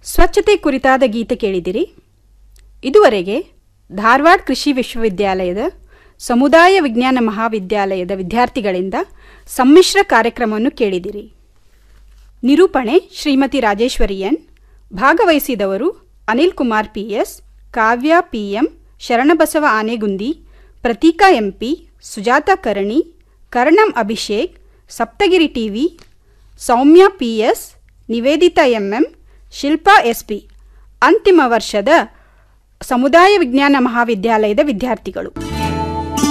ಸ್ವಚ್ಛತೆ ಕುರಿತಾದ ಗೀತೆ ಕೇಳಿದಿರಿ ಇದುವರೆಗೆ ಧಾರವಾಡ ಕೃಷಿ ವಿಶ್ವವಿದ್ಯಾಲಯದ ಸಮುದಾಯ ವಿಜ್ಞಾನ ಮಹಾವಿದ್ಯಾಲಯದ ವಿದ್ಯಾರ್ಥಿಗಳಿಂದ ಸಮ್ಮಿಶ್ರ ಕಾರ್ಯಕ್ರಮವನ್ನು ಕೇಳಿದಿರಿ ನಿರೂಪಣೆ ಶ್ರೀಮತಿ ರಾಜೇಶ್ವರಿ ಎನ್ ಭಾಗವಹಿಸಿದವರು Anil Kumar P S Kavya P M Sharanabasava Anegundi Prathika M P Sujatha Karani Karnam Abhishek Saptagiri TV Soumya P S Nivedita M M Shilpa S P ಅಂತಿಮ ವರ್ಷದ ಸಮುದಾಯ ವಿಜ್ಞಾನ ಮಹಾವಿದ್ಯಾಲಯದ ವಿದ್ಯಾರ್ಥಿಗಳು